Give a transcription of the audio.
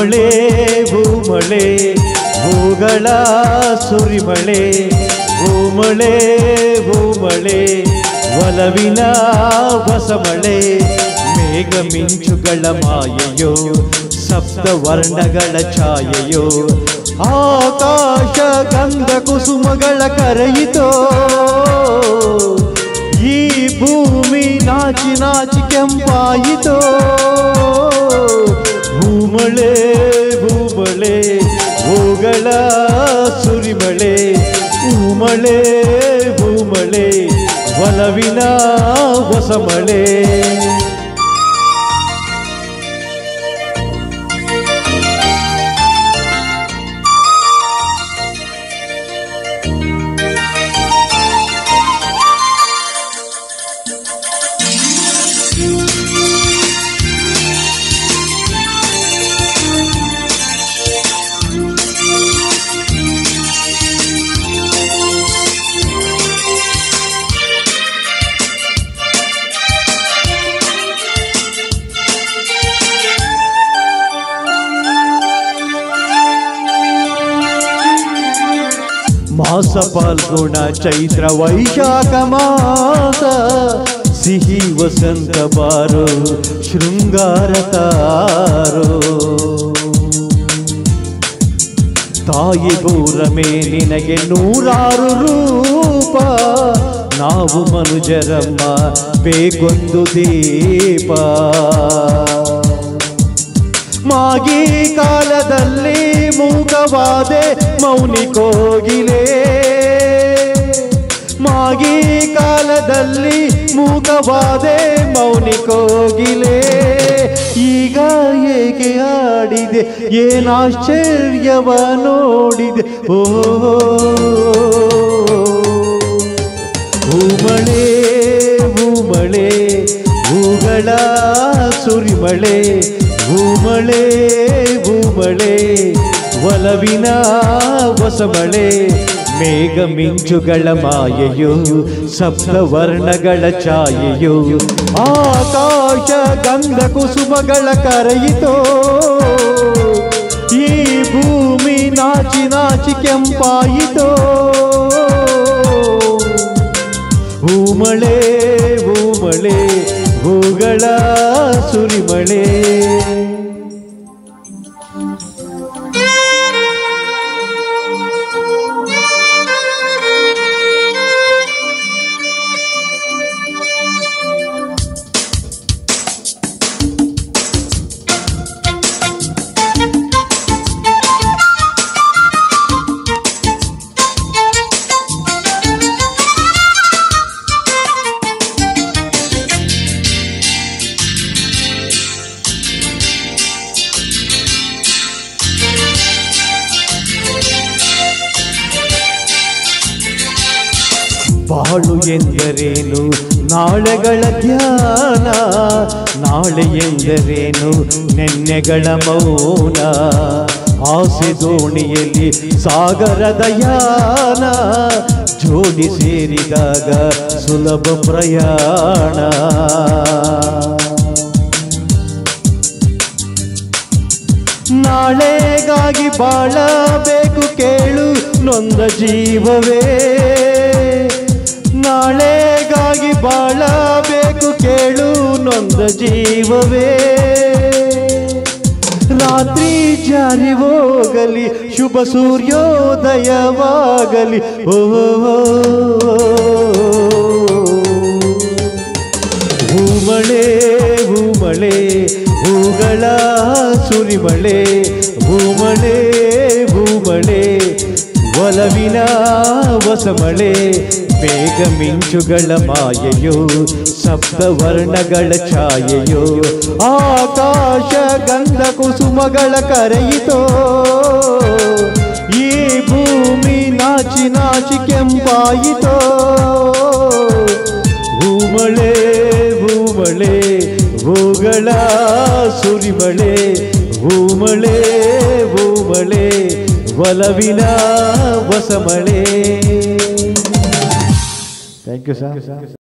ಭೂಮಳೆ ಭೂಮಳೆ ಹೂಗಳ ಸುರಿಮಳೆ ಭೂಮಳೆ ಭೂಮಳೆ ಒಲವಿನ ಹೊಸಮಳೆ ಮೇಘ ಮಿಂಚುಗಳ ಮಾಯೆಯೋ ಸಪ್ತ ವರ್ಣಗಳ ಛಾಯೆಯೋ ಆಕಾಶ ಗಂಧ ಕುಸುಮಗಳ ಕರೆಯಿತೋ ಈ ಭೂಮಿ ನಾಚಿ ನಾಚಿ ಕೆಂಪಾಯಿತೋ ಭೂಮಳೆ ಭೂಮಳೆ ಹೂಗಳ ಸುರಿಮಳೆ ಭೂಮಳೆ ಭೂಮಳೆ ಒಲವಿನ ಹೊಸಮಳೆ ಮಾಸ ಪಾಲ್ಗುಣ ಚೈತ್ರ ವೈಶಾಖ ಮಾಸ ಸಿಹಿ ವಸಂತ ಬಾರೋ ಶೃಂಗಾರ ತಾರೋ ತಾಯಿ ಗೌರಮೇ ನಿನಗೆ ನೂರಾರು ರೂಪ ನಾವು ಮನುಜರಮ್ಮ ಬೇಗೊಂದು ದೀಪ ಮಾಗಿ ಕಾಲದಲ್ಲಿ ಮೂಕವಾದೆ ಮೌನಿ ಕೋಗಿಲೆ ಮಾಗಿ ಕಾಲದಲ್ಲಿ ಮೂಕವಾದೆ ಮೌನಿ ಕೋಗಿಲೆ ಈಗ ಏಕೆ ಆಡಿದೆ ಏನಾಶ್ಚರ್ಯವ ನೋಡಿದೆ ಓ ಹೂಮಳೆ ಹೂಮಳೆ ಹೂಗಳ ಸುರಿಮಳೆ ಹೂಮಳೆ ಹೂಮಳೆ ಒಲವಿನ ಹೊಸಮಳೆ ಮೇಘ ಮಿಂಚುಗಳ ಮಾಯೆಯೋ ಸಪ್ತ ವರ್ಣಗಳ ಛಾಯೆಯೋ ಆಕಾಶ ಗಂಧ ಕುಸುಮಗಳ ಕರೆಯಿತೋ ಈ ಭೂಮಿ ನಾಚಿ ನಾಚಿ ಕೆಂಪಾಯಿತೋ ಹೂಮಳೆ ಹೂಮಳೆ ಹೂಗಳ ಸುರಿಮಳೆ ಬಾಳು ಎಂದರೇನು ನಾಳೆಗಳ ಧ್ಯಾನ ನಾಳೆ ಎಂದರೇನು ನೆನ್ನೆಗಳ ಮೌನ ಆಸೆ ದೋಣಿಯಲ್ಲಿ ಸಾಗರದ ಯಾನ ಜೋಡಿ ಸೇರಿದಾಗ ಸುಲಭ ಪ್ರಯಾಣ ನಾಳೆಗಾಗಿ ಬಾಳಬೇಕು ಕೇಳು ನೊಂದ ಜೀವವೇ ನಾಳೆಗಾಗಿ ಬಾಳಬೇಕು ಕೇಳು ನೊಂದ ಜೀವವೇ ರಾತ್ರಿ ಜಾರಿ ಹೋಗಲಿ ಶುಭ ಸೂರ್ಯೋದಯವಾಗಲಿ ಓ ಹೂಮಳೆ ಹೂಮಳೆ ಹೂಗಳ ಸುರಿಮಳೆ ಹೂಮಳೆ ಭೂಮಳೆ ಒಲವಿನ ಹೊಸಮಳೆ ಬೇಗ ಮಿಂಚುಗಳ ಮಾಯೆಯೋ ಸಪ್ತ ವರ್ಣಗಳ ಛಾಯೆಯೋ ಆಕಾಶ ಗಂಧ ಕುಸುಮಗಳ ಕರೆಯಿತೋ ಈ ಭೂಮಿ ನಾಚಿ ನಾಚಿ ಕೆಂಪಾಯಿತೋ ಭೂಮಳೆ ಭೂಮಳೆ ಹೂಗಳ ಸುರಿಮಳೆ ಭೂಮಳೆ ಭೂಮಳೆ ಒಲವಿನ ಹೊಸಮಳೆ ಥ್ಯಾಂಕ್ ಯು ಸರ್